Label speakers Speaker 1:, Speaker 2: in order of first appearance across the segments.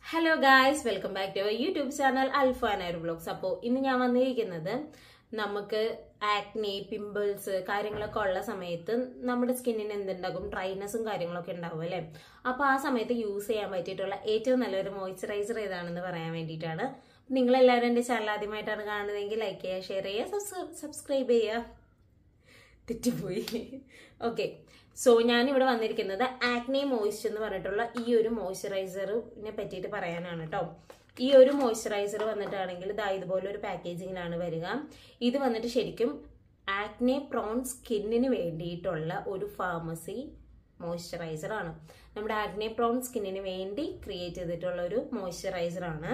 Speaker 1: hello guys welcome back to YouTube channel Alfa Nair blogs അപ്പോൾ ഇന്ന് ഞാൻ വന്നിരിക്കുന്നത് നമുക്ക് ആക്നെ പിമ്പിൾസ് കാര്യങ്ങളൊക്കെ ഉള്ള സമയത്ത് നമ്മുടെ സ്കിന്നിന് എന്തുണ്ടാകും ഡ്രൈനെസ്സും കാര്യങ്ങളൊക്കെ ഉണ്ടാവും അല്ലേ അപ്പോൾ ആ സമയത്ത് യൂസ് ചെയ്യാൻ പറ്റിയിട്ടുള്ള ഏറ്റവും നല്ലൊരു മോയ്സ്ചറൈസർ ഏതാണെന്ന് പറയാൻ വേണ്ടിയിട്ടാണ് നിങ്ങളെല്ലാവരും എൻ്റെ ചാനൽ ആദ്യമായിട്ടാണ് കാണുന്നതെങ്കിൽ ലൈക്ക് ചെയ്യുക ഷെയർ ചെയ്യുക സബ്സ്ക്രൈബ് ചെയ്യുക തെറ്റിപ്പോയി ഓക്കെ സോ ഞാനിവിടെ വന്നിരിക്കുന്നത് ആക്നെ മോയ്സ്ചർ എന്ന് പറഞ്ഞിട്ടുള്ള ഈ ഒരു മോയ്സ്ചറൈസറിനെ പറ്റിയിട്ട് പറയാനാണ് കേട്ടോ ഈ ഒരു മോയ്സ്ചറൈസർ വന്നിട്ടാണെങ്കിൽ ഇതാ ഇതുപോലെ ഒരു പാക്കേജിങ്ങിലാണ് വരിക ഇത് വന്നിട്ട് ശരിക്കും ആക്നെ പ്രോൺ സ്കിന്നിന് വേണ്ടിയിട്ടുള്ള ഒരു ഫാർമസി മോയ്സ്ചറൈസർ ആണ് നമ്മുടെ ആക്നെ പ്രോൺ സ്കിന്നിന് വേണ്ടി ക്രിയേറ്റ് ചെയ്തിട്ടുള്ള ഒരു മോയ്സ്ചറൈസർ ആണ്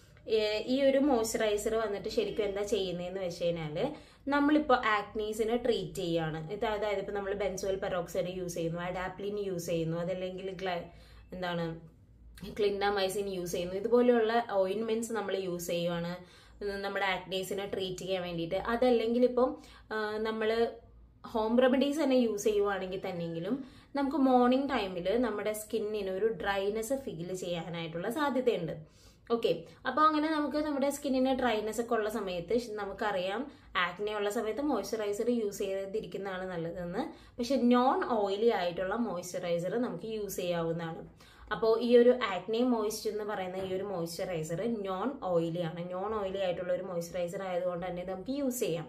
Speaker 1: ഈ ഒരു മോയ്സ്ചറൈസർ വന്നിട്ട് ശരിക്കും എന്താ ചെയ്യുന്നതെന്ന് വെച്ച് കഴിഞ്ഞാല് നമ്മളിപ്പോൾ ആക്നീസിനെ ട്രീറ്റ് ചെയ്യാണ് ഇത് അതായത് ഇപ്പൊ നമ്മൾ ബെൻസോയിൽ പെറോക്സൈഡ് യൂസ് ചെയ്യുന്നു അഡാപ്ലിൻ യൂസ് ചെയ്യുന്നു അതല്ലെങ്കിൽ എന്താണ് ക്ലിൻഡാമൈസിൻ യൂസ് ചെയ്യുന്നു ഇതുപോലെയുള്ള ഓയിൻമെന്റ്സ് നമ്മൾ യൂസ് ചെയ്യുവാണ് നമ്മുടെ ആക്നീസിനെ ട്രീറ്റ് ചെയ്യാൻ വേണ്ടിയിട്ട് അതല്ലെങ്കിൽ ഇപ്പം നമ്മൾ ഹോം റെമഡീസ് തന്നെ യൂസ് ചെയ്യുവാണെങ്കിൽ തന്നെയെങ്കിലും നമുക്ക് മോർണിംഗ് ടൈമിൽ നമ്മുടെ സ്കിന്നിന് ഒരു ഡ്രൈനെസ് ഫീൽ ചെയ്യാനായിട്ടുള്ള സാധ്യതയുണ്ട് ഓക്കെ അപ്പോൾ അങ്ങനെ നമുക്ക് നമ്മുടെ സ്കിന്നിന് ഡ്രൈനെസ് ഒക്കെ ഉള്ള സമയത്ത് നമുക്കറിയാം ആക്നെ ഉള്ള സമയത്ത് മോയ്സ്ചറൈസർ യൂസ് ചെയ്തിരിക്കുന്നതാണ് നല്ലതെന്ന് പക്ഷെ നോൺ ഓയിലി ആയിട്ടുള്ള മോയ്സ്ചറൈസർ നമുക്ക് യൂസ് ചെയ്യാവുന്നതാണ് അപ്പോൾ ഈ ഒരു ആക്നെ മോയ്സ്ചർ എന്ന് പറയുന്ന ഈ ഒരു മോയ്സ്ചറൈസർ നോൺ ഓയിലി ആണ് നോൺ ഓയിലി ആയിട്ടുള്ള ഒരു മോയ്സ്ചറൈസർ ആയതുകൊണ്ട് തന്നെ നമുക്ക് യൂസ് ചെയ്യാം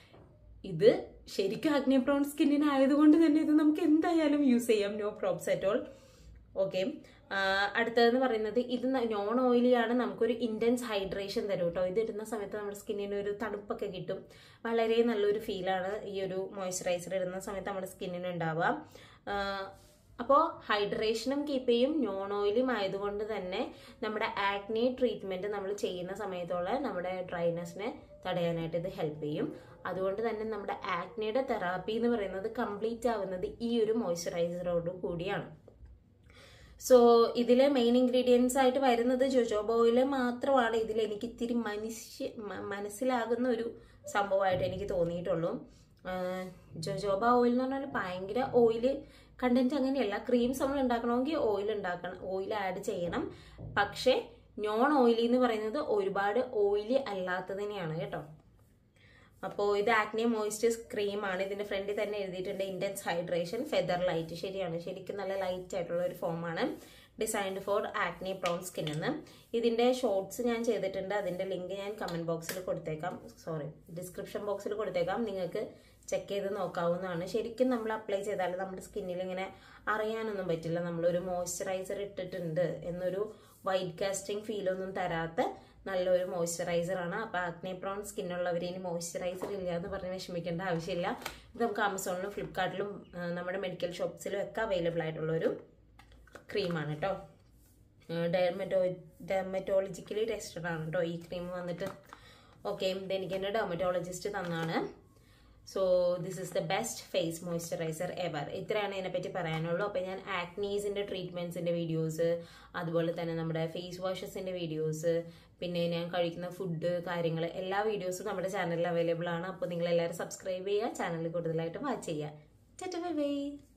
Speaker 1: ഇത് ശരിക്കും ആഗ്നേ പ്രോൺ സ്കിന്നിന് ആയതുകൊണ്ട് തന്നെ ഇത് നമുക്ക് എന്തായാലും യൂസ് ചെയ്യാം no probs at all okay അടുത്തതെന്ന് പറയുന്നത് ഇത് നോൺ ഓയിലി ആണ് നമുക്കൊരു ഇൻറ്റൻസ് ഹൈഡ്രേഷൻ തരും കേട്ടോ ഇത് ഇടുന്ന സമയത്ത് നമ്മുടെ സ്കിന്നിന് ഒരു തണുപ്പൊക്കെ കിട്ടും വളരെ നല്ലൊരു ഫീലാണ് ഈ ഒരു മോയ്സ്ചറൈസർ ഇടുന്ന സമയത്ത് നമ്മുടെ സ്കിന്നിന് ഉണ്ടാവുക അപ്പോൾ ഹൈഡ്രേഷനും കീപ്പ് ചെയ്യും നോൺ ഓയിലും ആയതുകൊണ്ട് തന്നെ നമ്മുടെ ആക്നെ ട്രീറ്റ്മെന്റ് നമ്മൾ ചെയ്യുന്ന സമയത്തോളം നമ്മുടെ ഡ്രൈനെസ്സിനെ തടയാനായിട്ട് ഇത് ഹെൽപ്പ് ചെയ്യും അതുകൊണ്ട് തന്നെ നമ്മുടെ ആക്നയുടെ തെറാപ്പി എന്ന് പറയുന്നത് കംപ്ലീറ്റ് ആവുന്നത് ഈ ഒരു മോയ്സ്ചറൈസറോട് കൂടിയാണ് സോ ഇതിലെ മെയിൻ ഇൻഗ്രീഡിയൻസ് ആയിട്ട് വരുന്നത് ജോജോബ ഓയിൽ മാത്രമാണ് ഇതിൽ എനിക്ക് ഇത്തിരി മനുഷ്യ മനസ്സിലാകുന്ന ഒരു സംഭവമായിട്ട് എനിക്ക് തോന്നിയിട്ടുള്ളൂ ജോജോബ ഓയിൽ എന്ന് പറഞ്ഞാൽ ഭയങ്കര ഓയിൽ കണ്ടന്റ് അങ്ങനെയല്ല ക്രീംസ് നമ്മൾ ഉണ്ടാക്കണമെങ്കിൽ ഓയിൽ ഉണ്ടാക്കണം ഓയിൽ ആഡ് ചെയ്യണം പക്ഷേ നോൺ ഓയിലി എന്ന് പറയുന്നത് ഒരുപാട് ഓയിലി അല്ലാത്തതിനെയാണ് കേട്ടോ അപ്പോൾ ഇത് ആക്നെ മോയ്സ്ചർ ക്രീമാണ് ഇതിന്റെ ഫ്രണ്ടിൽ തന്നെ എഴുതിയിട്ടുണ്ട് ഇന്റൻസ് ഹൈഡ്രേഷൻ ഫെദർ ലൈറ്റ് ശരിയാണ് ശരിക്കും നല്ല ലൈറ്റ് ആയിട്ടുള്ള ഒരു ഫോമാണ് designed for acne prone skin എന്ന് ഇതിന്റെ ഷോർട്സ് ഞാൻ ചെയ്തിട്ടുണ്ട് അതിന്റെ ലിങ്ക് ഞാൻ കമന്റ് ബോക്സിൽ കൊടുത്തേക്കാം സോറി ഡിസ്ക്രിപ്ഷൻ ബോക്സിൽ കൊടുത്തേക്കാം നിങ്ങൾക്ക് ചെക്ക് ചെയ്ത് നോക്കാവുന്നതാണ് ശരിക്കും നമ്മൾ അപ്ലൈ ചെയ്താൽ നമ്മുടെ സ്കിന്നിൽ ഇങ്ങനെ അറിയാനൊന്നും പറ്റില്ല നമ്മളൊരു മോയ്സ്ചറൈസർ ഇട്ടിട്ടുണ്ട് എന്നൊരു വൈറ്റ് കാസ്റ്റിംഗ് ഫീലൊന്നും തരാത്ത നല്ലൊരു മോയ്സ്ചറൈസർ ആണ് അപ്പൊ ആക്നെ പ്രോൺ സ്കിന്നുള്ളവർ ഇനി മോയ്സ്ചറൈസർ ഇല്ല എന്ന് പറഞ്ഞ് വിഷമിക്കേണ്ട ആവശ്യമില്ല ഇത് നമുക്ക് ആമസോണിലും ഫ്ലിപ്കാർട്ടിലും നമ്മുടെ മെഡിക്കൽ ഷോപ്സിലും ഒക്കെ അവൈലബിൾ ആയിട്ടുള്ള ഒരു ക്രീമാണ് കേട്ടോ ഡെർമറ്റോ ഡെർമറ്റോളജിക്കലി ടെസ്റ്റഡ് ആണ് കേട്ടോ ഈ ക്രീം വന്നിട്ട് ഓക്കെ ഇതെനിക്ക് എൻ്റെ ഡെർമറ്റോളജിസ്റ്റ് തന്നാണ് so this is the best face moisturiser ever ഇത്രയാണ് ഇതിനെപ്പറ്റി പറയാനുള്ളൂ അപ്പോൾ ഞാൻ ആക്നീസിൻ്റെ ട്രീറ്റ്മെൻറ്റ്സിൻ്റെ വീഡിയോസ് അതുപോലെ തന്നെ നമ്മുടെ ഫേസ് വാഷസിൻ്റെ വീഡിയോസ് പിന്നെ ഞാൻ കഴിക്കുന്ന ഫുഡ് കാര്യങ്ങൾ എല്ലാ വീഡിയോസും നമ്മുടെ ചാനലിൽ അവൈലബിൾ ആണ് അപ്പോൾ നിങ്ങൾ എല്ലാവരും സബ്സ്ക്രൈബ് ചെയ്യുക ചാനൽ കൂടുതലായിട്ട് വാച്ച് ചെയ്യുക ബൈ ബൈ